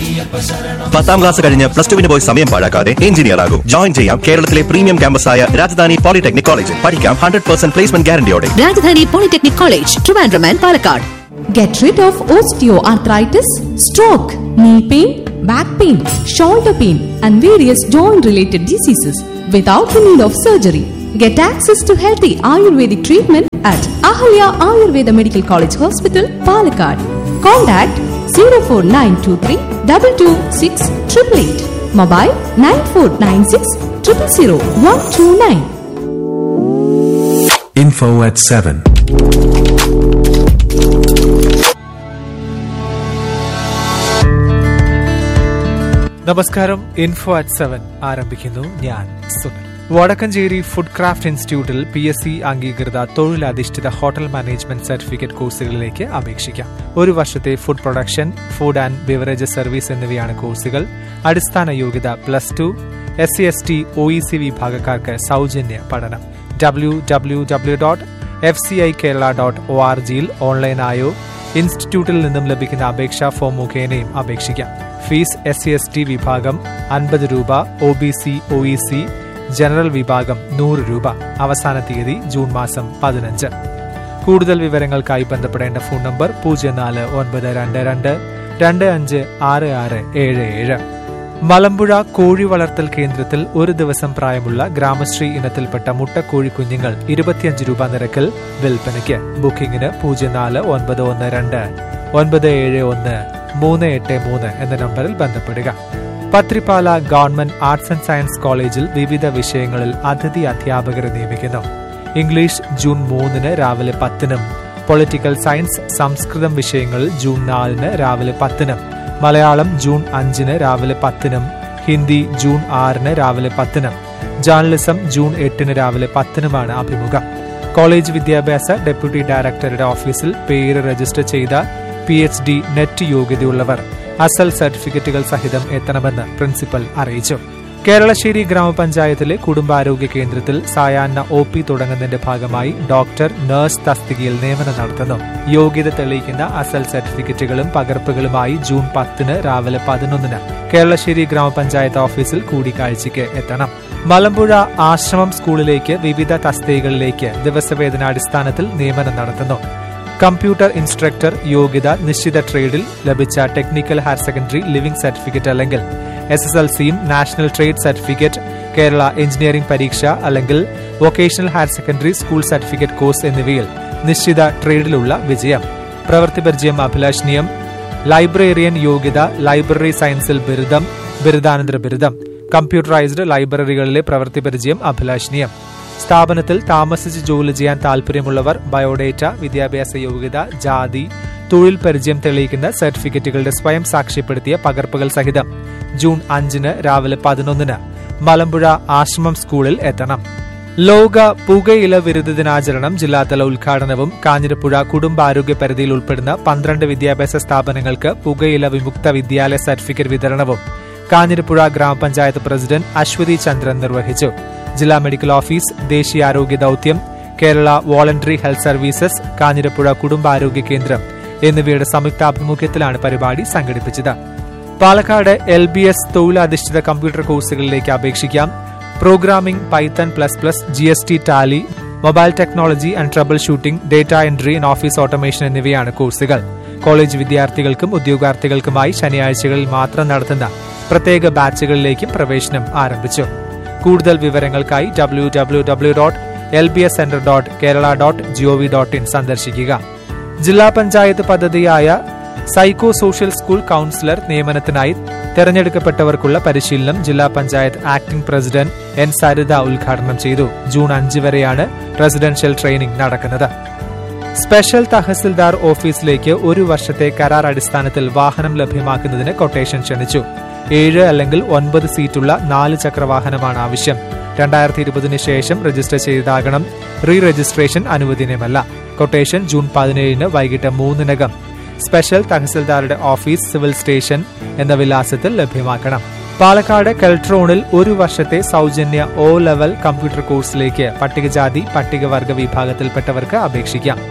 പത്താം ക്ലാസ് കഴിഞ്ഞ് പ്ലസ് ടുവിന് പോയി സമയം പാഴാക്കാതെ എഞ്ചിനീയർ ആകും ജോയിൻ ചെയ്യാം കേരളത്തിലെ പ്രീമിയം ക്യാമ്പസായ രാജധാനി പോളിടെക്നിക് കോളേജിൽ പഠിക്കാം hundred percent placement guarantee Rajadhani polytechnic college Trivandrum and Palakkad Get rid of osteoarthritis, stroke, knee pain, back pain, shoulder pain, and various joint related diseases without the need of surgery. Get access to healthy Ayurvedic treatment at Ahalya Ayurveda Medical College Hospital, Palakkad. Contact 04923 226 888. Mobile 9496 000 129. Info at 7. നമസ്കാരം info at seven ആരംഭിക്കുന്നു ഞാൻ Sunil Vadakkencherry food craft ഇൻസ്റ്റിറ്റ്യൂട്ടിൽ P S C അംഗീകൃത തൊഴിലധിഷ്ഠിത hotel management certificate കോഴ്സുകളിലേക്ക് അപേക്ഷിക്കാം ഒരു വർഷത്തെ food production food and beverages service എന്നിവയാണ് കോഴ്സുകൾ അടിസ്ഥാന യോഗ്യത plus two S C S T O E C വിഭാഗക്കാർക്ക് സൗജന്യ പഠനം W W W dot F C I Kerala dot O R ജിയിൽ ഓൺലൈനായോ ഇൻസ്റ്റിറ്റ്യൂട്ടിൽ നിന്നും ലഭിക്കുന്ന അപേക്ഷാ ഫോം മുഖേനയും അപേക്ഷിക്കാം fees S C S T വിഭാഗം അൻപത് രൂപ O B C O E C general വിഭാഗം നൂറ് രൂപ അവസാന തീയതി ജൂൺ മാസം പതിനഞ്ച് കൂടുതൽ വിവരങ്ങൾക്കായി ബന്ധപ്പെടേണ്ട ഫോൺ നമ്പർ പൂജ്യം നാല് ഒൻപത് രണ്ട് രണ്ട് രണ്ട് അഞ്ച് ആറ് ആറ് ഏഴ് ഏഴ് മലമ്പുഴ കോഴി വളർത്തൽ കേന്ദ്രത്തിൽ ഒരു ദിവസം പ്രായമുള്ള ഗ്രാമശ്രീ ഇനത്തിൽപ്പെട്ട മുട്ടക്കോഴി കുഞ്ഞുങ്ങൾ ഇരുപത്തിയഞ്ച് രൂപ നിരക്കിൽ വിൽപ്പനയ്ക്ക് ബുക്കിംഗിന് പൂജ്യം നാല് ഒൻപത് ഒന്ന് രണ്ട് ഒൻപത് ഏഴ് ഒന്ന് മൂന്ന് എട്ട് മൂന്ന് എന്ന നമ്പറിൽ ബന്ധപ്പെടുക Pathirippala government arts and science കോളേജിൽ വിവിധ വിഷയങ്ങളിൽ അതിഥി അധ്യാപകരെ നിയമിക്കുന്നു ഇംഗ്ലീഷ് ജൂൺ മൂന്നിന് രാവിലെ പത്തിനും പൊളിറ്റിക്കൽ സയൻസ് സംസ്കൃതം വിഷയങ്ങളിൽ ജൂൺ നാലിന് രാവിലെ പത്തിനും മലയാളം ജൂൺ അഞ്ചിന് രാവിലെ പത്തിനും ഹിന്ദി ജൂൺ ആറിന് രാവിലെ പത്തിനും ജേർണലിസം ജൂൺ എട്ടിന് രാവിലെ പത്തിനുമാണ് അഭിമുഖം കോളേജ് വിദ്യാഭ്യാസ ഡെപ്യൂട്ടി ഡയറക്ടറുടെ ഓഫീസിൽ പേര് രജിസ്റ്റർ ചെയ്ത പി എച്ച് ഡി നെറ്റ് യോഗ്യതയുള്ളവർ അസൽ സർട്ടിഫിക്കറ്റുകൾ സഹിതം എത്തണമെന്ന് പ്രിൻസിപ്പൽ അറിയിച്ചു കേരളശ്ശേരി ഗ്രാമപഞ്ചായത്തിലെ കുടുംബാരോഗ്യ കേന്ദ്രത്തിൽ സായാഹ്ന ഒ പി തുടങ്ങുന്നതിന്റെ ഭാഗമായി ഡോക്ടർ നഴ്സ് തസ്തികയിൽ നിയമനം നടത്തുന്നു യോഗ്യത തെളിയിക്കുന്ന അസൽ സർട്ടിഫിക്കറ്റുകളും പകർപ്പുകളുമായി ജൂൺ പത്തിന് രാവിലെ പതിനൊന്നിന് കേരളശ്ശേരി ഗ്രാമപഞ്ചായത്ത് ഓഫീസിൽ കൂടിക്കാഴ്ചയ്ക്ക് എത്തണം മലമ്പുഴ ആശ്രമം സ്കൂളിലേക്ക് വിവിധ തസ്തികകളിലേക്ക് ദിവസവേതനാടിസ്ഥാനത്തിൽ നിയമനം നടത്തുന്നു കമ്പ്യൂട്ടർ ഇൻസ്ട്രക്ടർ യോഗ്യത നിശ്ചിത ട്രേഡിൽ ലഭിച്ച technical higher secondary leaving certificate അല്ലെങ്കിൽ എസ് എസ് എൽ സിയും national trade certificate Kerala engineering പരീക്ഷ അല്ലെങ്കിൽ vocational higher secondary school certificate course എന്നിവയിൽ നിശ്ചിത ട്രേഡിലുള്ള വിജയം പ്രവൃത്തി പരിചയം അഭിലാഷണീയം ലൈബ്രറിയൻ യോഗ്യത ലൈബ്രറി സയൻസിൽ ബിരുദം ബിരുദാനന്തര ബിരുദം കമ്പ്യൂട്ടറൈസ്ഡ് ലൈബ്രറികളിലെ പ്രവൃത്തി പരിചയം അഭിലാഷണീയം സ്ഥാപനത്തിൽ താമസിച്ച് ജോലി ചെയ്യാൻ താൽപര്യമുള്ളവർ ബയോഡേറ്റ വിദ്യാഭ്യാസ യോഗ്യത ജാതി തൊഴിൽ പരിചയം തെളിയിക്കുന്ന സർട്ടിഫിക്കറ്റുകളുടെ സ്വയം സാക്ഷ്യപ്പെടുത്തിയ പകർപ്പുകൾ സഹിതം ജൂൺ അഞ്ചിന് രാവിലെ പതിനൊന്നിന് മലമ്പുഴ ആശ്രമം സ്കൂളിൽ എത്തണം ലോക പുകയില വിരുദ്ധ ദിനാചരണം ജില്ലാതല ഉദ്ഘാടനവും കാഞ്ഞിരപ്പുഴ കുടുംബാരോഗ്യ പരിധിയിൽ ഉൾപ്പെടുന്ന പന്ത്രണ്ട് വിദ്യാഭ്യാസ സ്ഥാപനങ്ങൾക്ക് പുകയില വിമുക്ത വിദ്യാലയ സർട്ടിഫിക്കറ്റ് വിതരണവും കാഞ്ഞിരപ്പുഴ ഗ്രാമപഞ്ചായത്ത് പ്രസിഡന്റ് അശ്വതി ചന്ദ്രൻ നിർവഹിച്ചു ജില്ലാ മെഡിക്കൽ ഓഫീസ് ദേശീയ ആരോഗ്യ ദൌത്യം Kerala voluntary health services Kanjirapuzha കുടുംബാരോഗ്യ കേന്ദ്രം എന്നിവയുടെ സംയുക്താഭിമുഖ്യത്തിലാണ് പരിപാടി സംഘടിപ്പിച്ചത് പാലക്കാട് എൽ ബി എസ് തൊഴിലധിഷ്ഠിത കമ്പ്യൂട്ടർ കോഴ്സുകളിലേക്ക് അപേക്ഷിക്കാം programming python plus plus G S T tally mobile technology and troubleshooting data entry and office automation എന്നിവയാണ് കോഴ്സുകൾ കോളേജ് വിദ്യാർത്ഥികൾക്കും ഉദ്യോഗാർത്ഥികൾക്കുമായി ശനിയാഴ്ചകളിൽ മാത്രം നടത്തുന്ന പ്രത്യേക ബാച്ചുകളിലേക്കും പ്രവേശനം ആരംഭിച്ചു കൂടുതൽ വിവരങ്ങൾക്കായി W W W dot L B S centre dot Kerala dot GOV dot in സന്ദർശിക്കുക ജില്ലാ പഞ്ചായത്ത് പദ്ധതിയായ സൈക്കോ സോഷ്യൽ സ്കൂൾ കൌൺസിലർ നിയമനത്തിനായി തെരഞ്ഞെടുക്കപ്പെട്ടവർക്കുള്ള പരിശീലനം ജില്ലാ panchayat acting president N Saritha ഉദ്ഘാടനം ചെയ്തു ജൂൺ അഞ്ച് വരെയാണ് റെസിഡൻഷ്യൽ ട്രെയിനിംഗ് നടക്കുന്നത് സ്പെഷ്യൽ തഹസിൽദാർ ഓഫീസിലേക്ക് ഒരു വർഷത്തെ കരാർ അടിസ്ഥാനത്തിൽ വാഹനം ലഭ്യമാക്കുന്നതിന് കൊട്ടേഷൻ ക്ഷണിച്ചു ഏഴ് അല്ലെങ്കിൽ ഒൻപത് സീറ്റുള്ള നാല് ചക്ര വാഹനമാണ് ആവശ്യം രണ്ടായിരത്തി ഇരുപതിന് ശേഷം രജിസ്റ്റർ ചെയ്തതാകണം റീ രജിസ്ട്രേഷൻ അനുവദനീയമല്ല കൊട്ടേഷൻ ജൂൺ പതിനേഴിന് വൈകിട്ട് മൂന്നിനകം സ്പെഷ്യൽ തഹസിൽദാരുടെ ഓഫീസ് സിവിൽ സ്റ്റേഷൻ എന്ന വിലാസത്തിൽ ലഭ്യമാക്കണം പാലക്കാട് കെൽട്രോണിൽ ഒരു വർഷത്തെ സൗജന്യ ഒ ലെവൽ കമ്പ്യൂട്ടർ കോഴ്സിലേക്ക് പട്ടികജാതി പട്ടികവർഗ വിഭാഗത്തിൽപ്പെട്ടവർക്ക് അപേക്ഷിക്കാം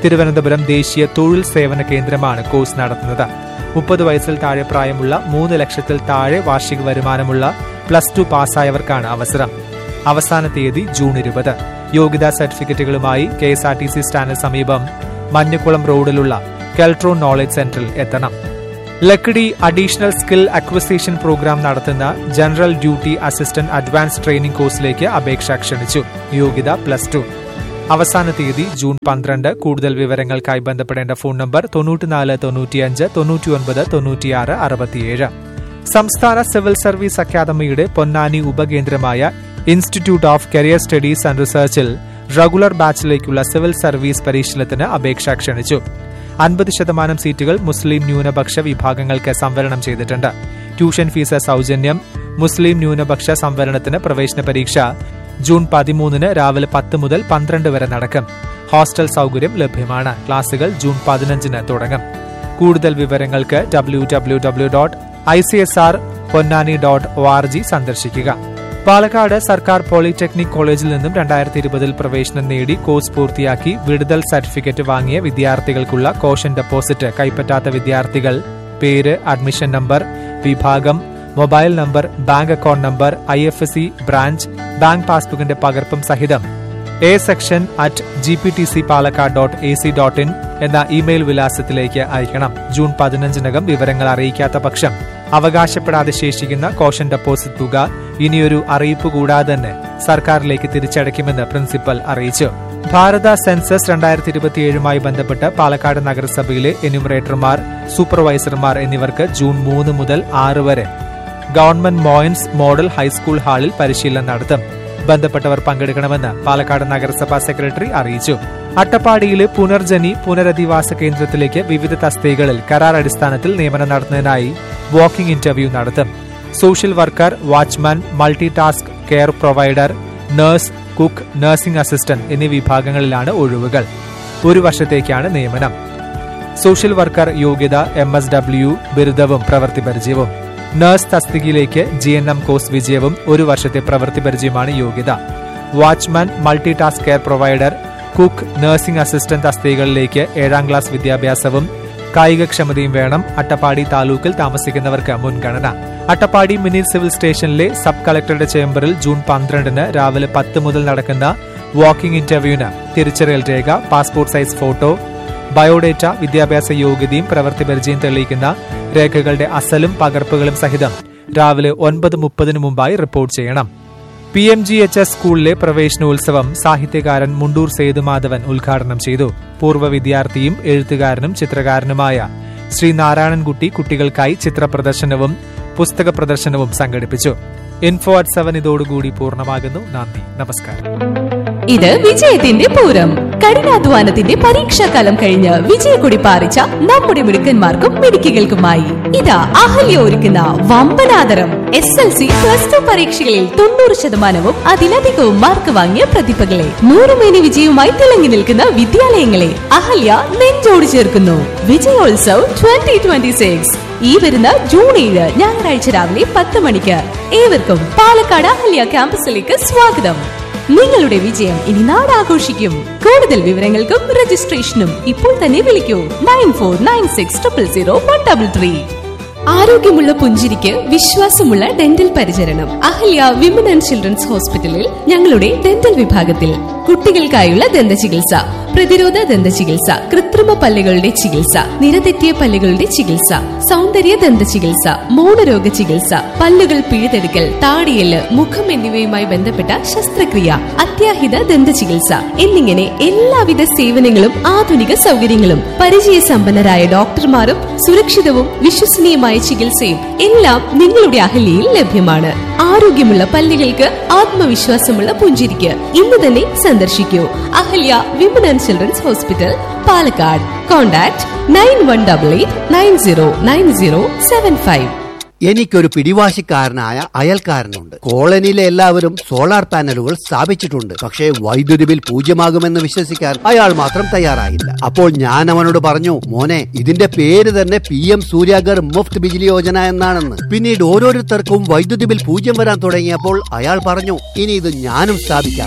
തിരുവനന്തപുരം ദേശീയ തൊഴിൽ സേവന കേന്ദ്രമാണ് കോഴ്സ് നടത്തുന്നത് മുപ്പത് വയസ്സിൽ താഴെ പ്രായമുള്ള മൂന്ന് ലക്ഷത്തിൽ താഴെ വാർഷിക വരുമാനമുള്ള പ്ലസ് ടു പാസ്സായവർക്കാണ് അവസരം അവസാന തീയതി ജൂൺ ഇരുപത് യോഗ്യതാ സർട്ടിഫിക്കറ്റുകളുമായി K S R T C സ്റ്റാൻഡിന് സമീപം മഞ്ഞക്കുളം റോഡിലുള്ള കെൽട്രോൺ നോളജ് സെന്ററിൽ എത്തണം Lakkidi additional skill acquisition programme നടത്തുന്ന general duty assistant advance training കോഴ്സിലേക്ക് അപേക്ഷ ക്ഷണിച്ചു യോഗ്യത പ്ലസ് ടു അവസാന തീയതി ജൂൺ പന്ത്രണ്ട് കൂടുതൽ വിവരങ്ങൾക്കായി ബന്ധപ്പെടേണ്ട ഫോൺ നമ്പർ തൊണ്ണൂറ്റിനാല് തൊണ്ണൂറ്റിയഞ്ച് തൊണ്ണൂറ്റിയൊൻപത് തൊണ്ണൂറ്റിയാറ് അറുപത്തിയേഴ് സംസ്ഥാന സിവിൽ സർവീസ് അക്കാദമിയുടെ പൊന്നാനി ഉപകേന്ദ്രമായ institute of career studies and റിസർച്ചിൽ റെഗുലർ ബാച്ചിലേക്കുള്ള സിവിൽ സർവീസ് പരിശീലനത്തിന് അപേക്ഷ ക്ഷണിച്ചു അൻപത് ശതമാനം സീറ്റുകൾ മുസ്ലിം ന്യൂനപക്ഷ വിഭാഗങ്ങൾക്ക് സംവരണം ചെയ്തിട്ടുണ്ട് ട്യൂഷൻ ഫീസ് സൗജന്യം മുസ്ലിം ന്യൂനപക്ഷ സംവരണത്തിന് പ്രവേശന പരീക്ഷ ജൂൺ പതിമൂന്നിന് രാവിലെ പത്ത് മുതൽ പന്ത്രണ്ട് വരെ നടക്കും ഹോസ്റ്റൽ സൗകര്യം ലഭ്യമാണ് ക്ലാസുകൾ ജൂൺ പതിനഞ്ചിന് തുടങ്ങും കൂടുതൽ വിവരങ്ങൾക്ക് W W W dot I C S R Ponnani dot O R G സന്ദർശിക്കുക പാലക്കാട് സർക്കാർ പോളിടെക്നിക് കോളേജിൽ നിന്നും രണ്ടായിരത്തി ഇരുപതിൽ പ്രവേശനം നേടി കോഴ്സ് പൂർത്തിയാക്കി വിടുതൽ സർട്ടിഫിക്കറ്റ് വാങ്ങിയ വിദ്യാർത്ഥികൾക്കുള്ള കോഷൻ ഡെപ്പോസിറ്റ് കൈപ്പറ്റാത്ത വിദ്യാർത്ഥികൾ പേര് അഡ്മിഷൻ നമ്പർ വിഭാഗം mobile number bank account number I F S C branch bank പാസ്ബുക്കിന്റെ പകർപ്പും സഹിതം A section at G P T C Palakkad dot A C dot in എന്ന ഇമെയിൽ വിലാസത്തിലേക്ക് അയക്കണം ജൂൺ പതിനഞ്ചിനകം വിവരങ്ങൾ അറിയിക്കാത്ത പക്ഷം അവകാശപ്പെടാതെ ശേഷിക്കുന്ന കോഷൻ ഡെപ്പോസിറ്റ് തുക ഇനിയൊരു അറിയിപ്പ് കൂടാതെ തന്നെ സർക്കാരിലേക്ക് തിരിച്ചടയ്ക്കുമെന്ന് പ്രിൻസിപ്പൽ അറിയിച്ചു ഭാരത സെൻസസ് രണ്ടായിരത്തി ഇരുപത്തിയേഴുമായി ബന്ധപ്പെട്ട് പാലക്കാട് നഗരസഭയിലെ എന്യൂമറേറ്റർമാർ സൂപ്പർവൈസർമാർ എന്നിവർക്ക് ജൂൺ മൂന്ന് മുതൽ ആറ് വരെ ഗവൺമെന്റ് മോയിൻസ് മോഡൽ ഹൈസ്കൂൾ ഹാളിൽ പരിശീലനം നടത്തും ബന്ധപ്പെട്ടവർ പങ്കെടുക്കണമെന്ന് പാലക്കാട് നഗരസഭാ സെക്രട്ടറി അറിയിച്ചു അട്ടപ്പാടിയിലെ പുനർജനി പുനരധിവാസ കേന്ദ്രത്തിലേക്ക് വിവിധ തസ്തികകളിൽ കരാർ അടിസ്ഥാനത്തിൽ നിയമനം നടത്തുന്നതിനായി വാക്കിംഗ് ഇന്റർവ്യൂ നടത്തും social worker watchman multi task care provider nurse cook nursing assistant എന്നീ വിഭാഗങ്ങളിലാണ് ഒഴിവുകൾ ഒരു വർഷത്തേക്കാണ് നിയമനം സോഷ്യൽ വർക്കർ യോഗ്യത എം എസ് ഡബ്ല്യു ബിരുദവും പ്രവൃത്തി പരിചയവും നഴ്സ് തസ്തികയിലേക്ക് ജി എൻ എം കോഴ്സ് വിജയവും ഒരു വർഷത്തെ പ്രവൃത്തി പരിചയമാണ് യോഗ്യത watchman multi task care provider cook nursing assistant തസ്തികകളിലേക്ക് ഏഴാം ക്ലാസ് വിദ്യാഭ്യാസവും കായികക്ഷമതയും വേണം അട്ടപ്പാടി താലൂക്കിൽ താമസിക്കുന്നവർക്ക് മുൻഗണന അട്ടപ്പാടി മിനി സിവിൽ സ്റ്റേഷനിലെ സബ് കളക്ടറുടെ ചേംബറിൽ ജൂൺ പന്ത്രണ്ടിന് രാവിലെ പത്ത് മുതൽ നടക്കുന്ന വാക്കിംഗ് ഇന്റർവ്യൂവിന് തിരിച്ചറിയൽ രേഖ പാസ്പോർട്ട് സൈസ് ഫോട്ടോ ബയോഡേറ്റ വിദ്യാഭ്യാസ യോഗ്യതയും പ്രവൃത്തി പരിചയം തെളിയിക്കുന്ന രേഖകളുടെ അസലും പകർപ്പുകളും സഹിതം രാവിലെ ഒൻപത് മുപ്പതിനു മുമ്പായി റിപ്പോർട്ട് ചെയ്യണം P M G H S സ്കൂളിലെ പ്രവേശനോത്സവം സാഹിത്യകാരൻ മുണ്ടൂർ സേതുമാധവൻ ഉദ്ഘാടനം ചെയ്തു പൂർവ്വ വിദ്യാർത്ഥിയും എഴുത്തുകാരനും ചിത്രകാരനുമായ ശ്രീ നാരായണൻകുട്ടി കുട്ടികൾക്കായി ചിത്ര പ്രദർശനവും പുസ്തക പ്രദർശനവും സംഘടിപ്പിച്ചു ഇൻഫോ അറ്റ് സെവൻ ഇതോടുകൂടി പൂർണ്ണമാകുന്നു നന്ദി നമസ്കാരം ഇത് വിജയത്തിന്റെ പൂരം കഠിനാധ്വാനത്തിന്റെ പരീക്ഷാകാലം കഴിഞ്ഞ് വിജയക്കൊടി പാറിച്ച നമ്മുടെ മിടുക്കന്മാർക്കും മിടുക്കികൾക്കുമായി ഇതാ അഹല്യ ഒരുക്കുന്ന വമ്പനാദരം S L C plus two പരീക്ഷകളിൽ തൊണ്ണൂറ് ശതമാനവും അതിലധികവും മാർക്ക് വാങ്ങിയ പ്രതിഭകളെ നൂറുമേനി വിജയവുമായി തിളങ്ങി നിൽക്കുന്ന വിദ്യാലയങ്ങളെ അഹല്യ നെഞ്ചോട് ചേർക്കുന്നു വിജയോത്സവ് ട്വന്റി ട്വന്റി സിക്സ് ഈ വരുന്ന ജൂൺ ഏഴ് ഞായറാഴ്ച രാവിലെ പത്ത് മണിക്ക് ഏവർക്കും പാലക്കാട് അഹല്യ ക്യാമ്പസിലേക്ക് സ്വാഗതം നിങ്ങളുടെ വിജയം ഇനി നാടാഘോഷിക്കും കൂടുതൽ വിവരങ്ങൾക്കും രജിസ്ട്രേഷനും ഇപ്പോൾ തന്നെ വിളിക്കൂ nine four nine six triple zero one double three ആരോഗ്യമുള്ള പുഞ്ചിരിക്ക് വിശ്വാസമുള്ള ഡെന്റൽ പരിചരണം അഹല്യ വിമൻ ആൻഡ് ചിൽഡ്രൻസ് ഹോസ്പിറ്റലിൽ ഞങ്ങളുടെ ഡെന്റൽ വിഭാഗത്തിൽ കുട്ടികൾക്കായുള്ള ദന്ത ചികിത്സ പ്രതിരോധ ദന്ത ചികിത്സ കൃത്രിമ പല്ലുകളുടെ ചികിത്സ നിരതെറ്റിയ പല്ലുകളുടെ ചികിത്സ സൗന്ദര്യ ദന്ത ചികിത്സ മൗനരോഗ ചികിത്സ പല്ലുകൾ പിഴുതെടുക്കൽ താടിയല് മുഖം എന്നിവയുമായി ബന്ധപ്പെട്ട ശസ്ത്രക്രിയ അത്യാഹിത ദന്ത ചികിത്സ എന്നിങ്ങനെ എല്ലാവിധ സേവനങ്ങളും ആധുനിക സൗകര്യങ്ങളും പരിചയസമ്പന്നരായ ഡോക്ടർമാരും സുരക്ഷിതവും വിശ്വസനീയമായ ചികിത്സയും എല്ലാം നിങ്ങളുടെ അഹല്യയിൽ ലഭ്യമാണ് ആരോഗ്യമുള്ള പല്ലുകൾക്ക് ആത്മവിശ്വാസമുള്ള പുഞ്ചിരിക്ക് ഇന്ന് തന്നെ സന്ദർശിക്കൂ Ahalya women and children's hospital Palakkad contact nine one double eight nine zero nine zero seven five എനിക്കൊരു പിടിവാശിക്കാരനായ അയൽക്കാരനുണ്ട് കോളനിയിലെ എല്ലാവരും സോളാർ പാനലുകൾ സ്ഥാപിച്ചിട്ടുണ്ട് പക്ഷേ വൈദ്യുതി ബിൽ പൂജ്യമാകുമെന്ന് വിശ്വസിക്കാൻ അയാൾ മാത്രം തയ്യാറായില്ല അപ്പോൾ ഞാൻ അവനോട് പറഞ്ഞു മോനെ ഇതിന്റെ പേര് തന്നെ പി എം സൂര്യാഗർ മുഫ്ത് ബിജിലി യോജന എന്നാണെന്ന് പിന്നീട് ഓരോരുത്തർക്കും വൈദ്യുതി ബിൽ പൂജ്യം വരാൻ തുടങ്ങിയപ്പോൾ അയാൾ പറഞ്ഞു ഇനി ഇത് ഞാനും സ്ഥാപിക്കാമെന്ന്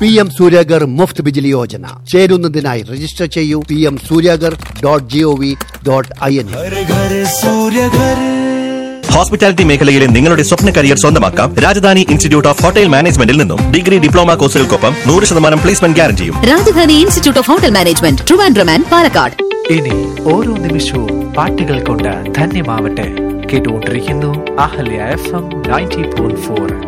പി എം സൂര്യഗർ മുഫ്ത് ബിജിലി യോജന ചേരുന്നതിനായി രജിസ്റ്റർ ചെയ്യൂ P M Suryaghar dot G O V dot I N hospitality മേഖലയിലെ നിങ്ങളുടെ സ്വപ്ന കരിയർ സ്വന്തമാക്കാം രാജധാനി ഇൻസ്റ്റിറ്റ്യൂട്ട് ഓഫ് ഹോട്ടൽ മാനേജ്മെന്റിൽ നിന്നും ഡിഗ്രി ഡിപ്ലോമ കോഴ്സുകൾക്കൊപ്പം നൂറ് ശതമാനം പ്ലേസ്മെന്റ് ഗ്യാരണ്ടിയും Rajadhani institute of hotel management Trivandrum and Palakkad ഇനി ഓരോ നിമിഷവും പാട്ടുകൾ കൊണ്ട് ധന്യമാവട്ടെ കേട്ടുകൊണ്ടിരിക്കുന്നു Ahalya F M ninety point four